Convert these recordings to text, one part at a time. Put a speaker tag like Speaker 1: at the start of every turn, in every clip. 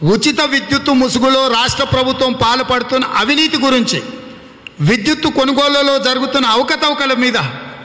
Speaker 1: ఉచిత విద్యుత్తు ముసుగులో రాష్ట్ర ప్రభుత్వం పాల్పడుతున్న అవినీతి గురించి విద్యుత్తు కొనుగోలులో జరుగుతున్న అవకతవకల మీద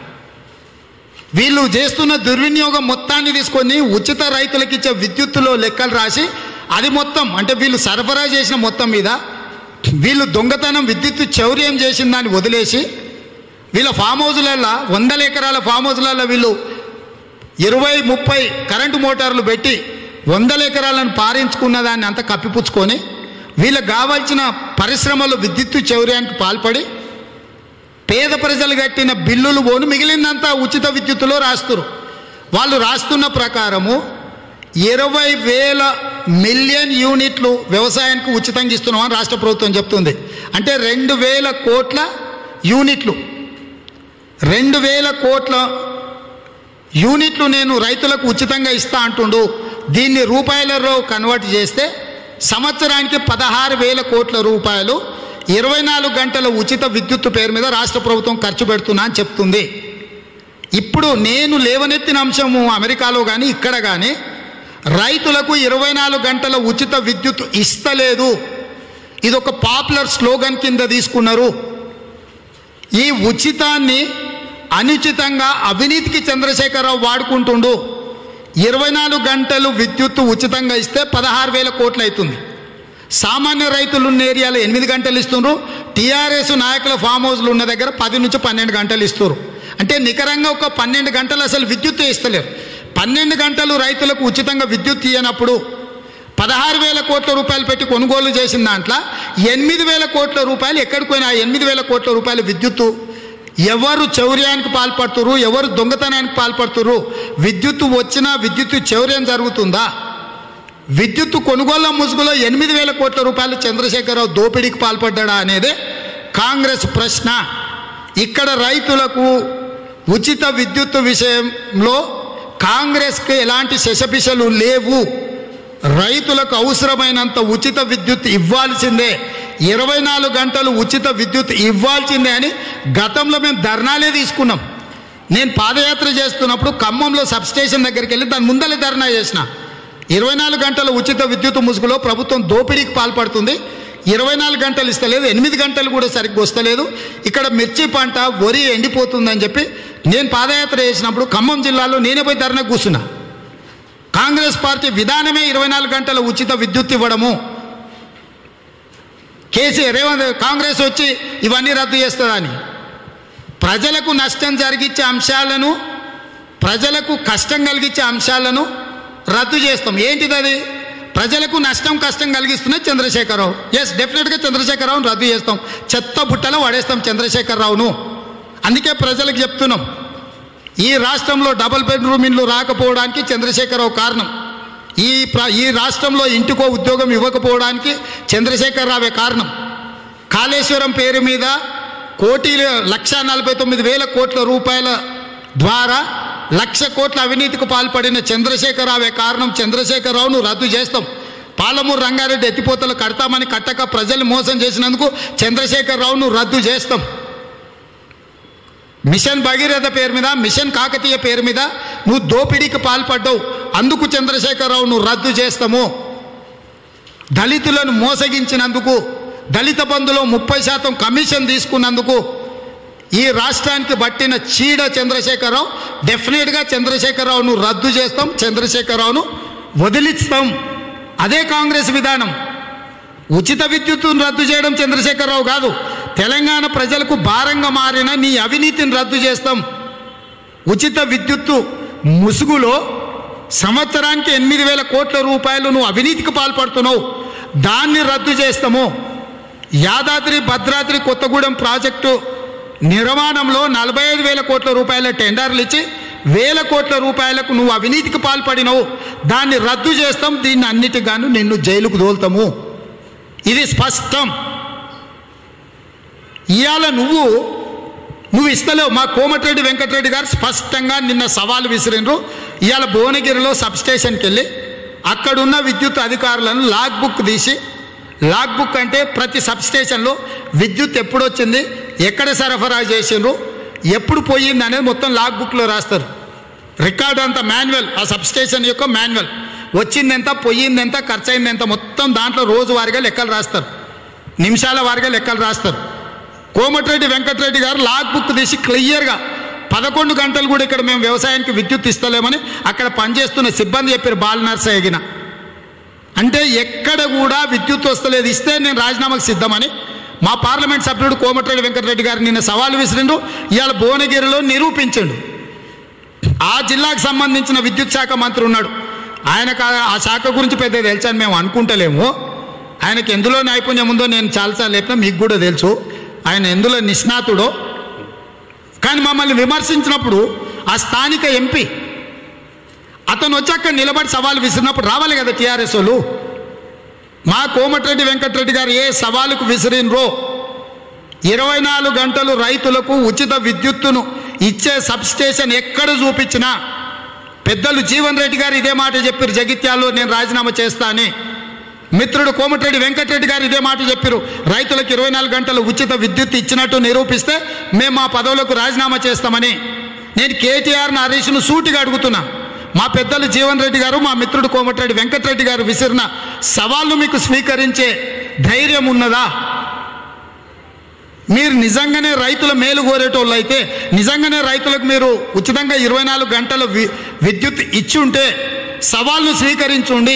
Speaker 1: వీళ్ళు చేస్తున్న దుర్వినియోగం మొత్తాన్ని తీసుకొని ఉచిత రైతులకు ఇచ్చే విద్యుత్తులో లెక్కలు రాసి అది మొత్తం అంటే వీళ్ళు సరఫరా చేసిన మొత్తం మీద వీళ్ళు దొంగతనం విద్యుత్తు చౌర్యం చేసిన దాన్ని వదిలేసి వీళ్ళ ఫామ్ హౌజులల్లో వందల ఎకరాల ఫామ్ హౌజులలో వీళ్ళు ఇరవై ముప్పై కరెంటు మోటార్లు పెట్టి వందల ఎకరాలను పారించుకున్న దాన్ని అంతా కప్పిపుచ్చుకొని వీళ్ళకి కావాల్సిన పరిశ్రమలు విద్యుత్తు చౌర్యానికి పాల్పడి పేద ప్రజలు కట్టిన బిల్లులు పోను మిగిలిందంతా ఉచిత విద్యుత్తులో రాస్తురు వాళ్ళు రాస్తున్న ప్రకారము ఇరవై వేల మిలియన్ యూనిట్లు వ్యవసాయానికి ఉచితంగా ఇస్తున్నామని రాష్ట్ర ప్రభుత్వం చెప్తుంది అంటే రెండు వేల కోట్ల యూనిట్లు రెండు వేల కోట్ల యూనిట్లు నేను రైతులకు ఉచితంగా ఇస్తా అంటుండు దీన్ని రూపాయలలో కన్వర్ట్ చేస్తే సంవత్సరానికి పదహారు వేల కోట్ల రూపాయలు ఇరవై నాలుగు గంటల ఉచిత విద్యుత్ పేరు మీద రాష్ట్ర ప్రభుత్వం ఖర్చు పెడుతున్నా అని చెప్తుంది ఇప్పుడు నేను లేవనెత్తిన అంశము అమెరికాలో కానీ ఇక్కడ కానీ రైతులకు ఇరవై నాలుగు గంటల ఉచిత విద్యుత్ ఇస్తలేదు ఇది ఒక పాపులర్ స్లోగన్ కింద తీసుకున్నారు ఈ ఉచితాన్ని అనుచితంగా అవినీతికి చంద్రశేఖరరావు వాడుకుంటుండు ఇరవై నాలుగు గంటలు విద్యుత్తు ఉచితంగా ఇస్తే పదహారు వేల కోట్లు అవుతుంది సామాన్య రైతులు ఉన్న ఏరియాలో ఎనిమిది గంటలు ఇస్తున్నారు టీఆర్ఎస్ నాయకుల ఫామ్ హౌస్లు ఉన్న దగ్గర పది నుంచి పన్నెండు గంటలు ఇస్తారు అంటే నికరంగా ఒక పన్నెండు గంటలు అసలు విద్యుత్ ఇస్తలేరు పన్నెండు గంటలు రైతులకు ఉచితంగా విద్యుత్ ఇయ్యనప్పుడు పదహారు వేల కోట్ల రూపాయలు పెట్టి కొనుగోలు చేసిన దాంట్లో ఎనిమిది వేల కోట్ల రూపాయలు ఎక్కడికి పోయినా ఎనిమిది వేల కోట్ల రూపాయల విద్యుత్తు ఎవరు చౌర్యానికి పాల్పడుతురు ఎవరు దొంగతనానికి పాల్పడుతురు విద్యుత్తు వచ్చినా విద్యుత్తు చౌర్యం జరుగుతుందా విద్యుత్తు కొనుగోళ్ల ముసుగులో ఎనిమిది వేల కోట్ల రూపాయలు చంద్రశేఖరరావు దోపిడీకి పాల్పడ్డా అనేది కాంగ్రెస్ ప్రశ్న ఇక్కడ రైతులకు ఉచిత విద్యుత్తు విషయంలో కాంగ్రెస్కి ఎలాంటి శశపిశలు లేవు రైతులకు అవసరమైనంత ఉచిత విద్యుత్ ఇవ్వాల్సిందే ఇరవై నాలుగు గంటలు ఉచిత విద్యుత్ ఇవ్వాల్సిందే అని గతంలో మేము ధర్నాలే తీసుకున్నాం నేను పాదయాత్ర చేస్తున్నప్పుడు ఖమ్మంలో సబ్స్టేషన్ దగ్గరికి వెళ్ళి దాని ముందలే ధర్నా చేసిన ఇరవై నాలుగు గంటల ఉచిత విద్యుత్ ముసుగులో ప్రభుత్వం దోపిడీకి పాల్పడుతుంది ఇరవై నాలుగు గంటలు ఇస్తలేదు ఎనిమిది గంటలు కూడా సరిగ్గా వస్తలేదు ఇక్కడ మిర్చి పంట వరి ఎండిపోతుందని చెప్పి నేను పాదయాత్ర చేసినప్పుడు ఖమ్మం జిల్లాలో నేనే పోయి ధర్నా కూర్చున్నా కాంగ్రెస్ పార్టీ విధానమే ఇరవై నాలుగు గంటల ఉచిత విద్యుత్ ఇవ్వడము కేసీఆర్ రేవంత్ కాంగ్రెస్ వచ్చి ఇవన్నీ రద్దు చేస్తుందని ప్రజలకు నష్టం జరిగించే అంశాలను ప్రజలకు కష్టం కలిగించే అంశాలను రద్దు చేస్తాం ఏంటిది అది ప్రజలకు నష్టం కష్టం కలిగిస్తున్న చంద్రశేఖరరావు ఎస్ డెఫినెట్గా చంద్రశేఖరరావును రద్దు చేస్తాం చెత్త బుట్టలో పడేస్తాం చంద్రశేఖరరావును అందుకే ప్రజలకు చెప్తున్నాం ఈ రాష్ట్రంలో డబుల్ బెడ్రూమ్ ఇల్లు రాకపోవడానికి చంద్రశేఖరరావు కారణం ఈ ప్ర ఈ రాష్ట్రంలో ఇంటికో ఉద్యోగం ఇవ్వకపోవడానికి చంద్రశేఖరరావే కారణం కాళేశ్వరం పేరు మీద కోటి లక్ష నలభై తొమ్మిది వేల కోట్ల రూపాయల ద్వారా లక్ష కోట్ల అవినీతికి పాల్పడిన చంద్రశేఖరరావే కారణం చంద్రశేఖరరావును రద్దు చేస్తాం పాలమూరు రంగారెడ్డి ఎత్తిపోతలు కడతామని కట్టక ప్రజలు మోసం చేసినందుకు చంద్రశేఖరరావును రద్దు చేస్తాం మిషన్ భగీరథ పేరు మీద మిషన్ కాకతీయ పేరు మీద నువ్వు దోపిడీకి పాల్పడ్డావు అందుకు చంద్రశేఖరరావును రద్దు చేస్తాము దళితులను మోసగించినందుకు దళిత బంధులో ముప్పై శాతం కమిషన్ తీసుకున్నందుకు ఈ రాష్ట్రానికి పట్టిన చీడ చంద్రశేఖరరావు డెఫినెట్గా చంద్రశేఖరరావును రద్దు చేస్తాం చంద్రశేఖరరావును వదిలిస్తాం అదే కాంగ్రెస్ విధానం ఉచిత విద్యుత్తును రద్దు చేయడం చంద్రశేఖరరావు కాదు తెలంగాణ ప్రజలకు భారంగా మారిన నీ అవినీతిని రద్దు చేస్తాం ఉచిత విద్యుత్తు ముసుగులో సంవత్సరానికి ఎనిమిది వేల కోట్ల రూపాయలు నువ్వు అవినీతికి పాల్పడుతున్నావు దాన్ని రద్దు చేస్తాము యాదాద్రి భద్రాద్రి కొత్తగూడెం ప్రాజెక్టు నిర్మాణంలో నలభై ఐదు వేల కోట్ల రూపాయల టెండర్లు ఇచ్చి వేల కోట్ల రూపాయలకు నువ్వు అవినీతికి పాల్పడినవు దాన్ని రద్దు చేస్తాం దీన్ని అన్నిటిగాను నిన్ను జైలుకు దోలుతాము ఇది స్పష్టం ఇవాళ నువ్వు నువ్వు ఇస్తలేవు మా కోమటిరెడ్డి వెంకటరెడ్డి గారు స్పష్టంగా నిన్న సవాలు విసిరిండ్రు ఇవాళ భువనగిరిలో సబ్స్టేషన్కి వెళ్ళి అక్కడున్న విద్యుత్ అధికారులను లాగ్ బుక్ తీసి లాగ్ బుక్ అంటే ప్రతి సబ్స్టేషన్లో విద్యుత్ ఎప్పుడు వచ్చింది ఎక్కడ సరఫరా చేసిండ్రు ఎప్పుడు పోయింది అనేది మొత్తం లాగ్ బుక్లో రాస్తారు రికార్డు అంతా మాన్యువల్ ఆ సబ్స్టేషన్ యొక్క మాన్యువల్ వచ్చింది ఎంత పోయింది ఎంత ఖర్చు అయింది ఎంత మొత్తం దాంట్లో రోజువారీగా లెక్కలు రాస్తారు నిమిషాల వారిగా లెక్కలు రాస్తారు కోమటిరెడ్డి వెంకటరెడ్డి గారు లాగ్ బుక్ తీసి క్లియర్గా పదకొండు గంటలు కూడా ఇక్కడ మేము వ్యవసాయానికి విద్యుత్ ఇస్తలేమని అక్కడ పనిచేస్తున్న సిబ్బంది చెప్పారు బాల నర్సయ్యగిన అంటే ఎక్కడ కూడా విద్యుత్ వస్తలేదు ఇస్తే నేను రాజీనామాకు సిద్ధమని మా పార్లమెంట్ సభ్యుడు కోమటిరెడ్డి వెంకటరెడ్డి గారు నిన్న సవాల్ విసిరిండు ఇవాళ భువనగిరిలో నిరూపించండు ఆ జిల్లాకు సంబంధించిన విద్యుత్ శాఖ మంత్రి ఉన్నాడు ఆయనకు ఆ- ఆ శాఖ గురించి పెద్ద తెలుసని మేము అనుకుంటలేము ఆయనకి ఎందులో నైపుణ్యం ఉందో నేను చాలాసార్లు చెప్పినా మీకు కూడా తెలుసు ఆయన ఎందులో నిష్ణాతుడో కానీ మమ్మల్ని విమర్శించినప్పుడు ఆ స్థానిక ఎంపీ అతను వచ్చి అక్కడ నిలబడి సవాలు విసిరినప్పుడు రావాలి కదా టీఆర్ఎస్ వాళ్ళు మా కోమటిరెడ్డి వెంకటరెడ్డి గారు ఏ సవాలుకు విసిరినరో ఇరవై నాలుగు గంటలు రైతులకు ఉచిత విద్యుత్తును ఇచ్చే సబ్స్టేషన్ ఎక్కడ చూపించినా పెద్దలు జీవన్ రెడ్డి గారు ఇదే మాట చెప్పారు జగిత్యాల్లో నేను రాజీనామా చేస్తా అని మిత్రుడు కోమటిరెడ్డి వెంకటరెడ్డి గారు ఇదే మాట చెప్పారు రైతులకు ఇరవై నాలుగు గంటలు ఉచిత విద్యుత్ ఇచ్చినట్టు నిరూపిస్తే మేము మా పదవులకు రాజీనామా చేస్తామని నేను కేటీఆర్ను హరీష్ను సూటిగా అడుగుతున్నా మా పెద్దలు జీవన్ రెడ్డి గారు మా మిత్రుడు కోమటిరెడ్డి వెంకటరెడ్డి గారు విసిరిన సవాళ్ళు మీకు స్వీకరించే ధైర్యం ఉన్నదా మీరు నిజంగానే రైతుల మేలు కోరేటోళ్ళు అయితే నిజంగానే రైతులకు మీరు ఉచితంగా ఇరవై నాలుగు గంటల వి విద్యుత్ ఇచ్చి ఉంటే సవాల్ను స్వీకరించుండి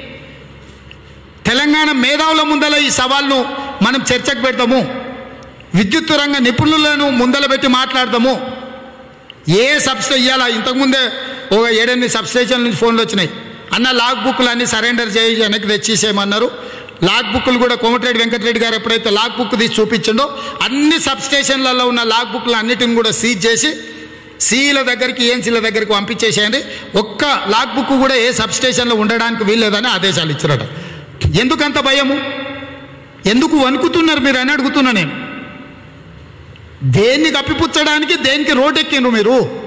Speaker 1: తెలంగాణ మేధావుల ముందల ఈ సవాల్ను మనం చర్చకు పెడతాము విద్యుత్ రంగ నిపుణులను ముందల పెట్టి మాట్లాడదాము ఏ సబ్స్టే ఇవ్వాలా ఇంతకుముందే ఒక ఏడెనిమిది సబ్స్టేషన్ నుంచి ఫోన్లు వచ్చినాయి అన్న లాగ్ బుక్లు అన్ని సరెండర్ చేయి వెనక్కి తెచ్చేసేయమన్నారు లాగ్ బుక్లు కూడా కోమటిరెడ్డి వెంకటరెడ్డి గారు ఎప్పుడైతే లాగ్ బుక్ తీసి చూపించిండో అన్ని సబ్స్టేషన్లలో ఉన్న లాగ్ బుక్లు అన్నిటిని కూడా సీజ్ చేసి సీల దగ్గరికి ఏఎన్సీల దగ్గరికి పంపించేసేయండి ఒక్క లాగ్ బుక్ కూడా ఏ సబ్స్టేషన్లో ఉండడానికి వీల్లేదని ఆదేశాలు ఇచ్చారట ఎందుకంత భయము ఎందుకు వణుకుతున్నారు మీరు అని అడుగుతున్నా నేను దేన్ని కప్పిపుచ్చడానికి దేనికి రోడ్డెక్కిండ్రు మీరు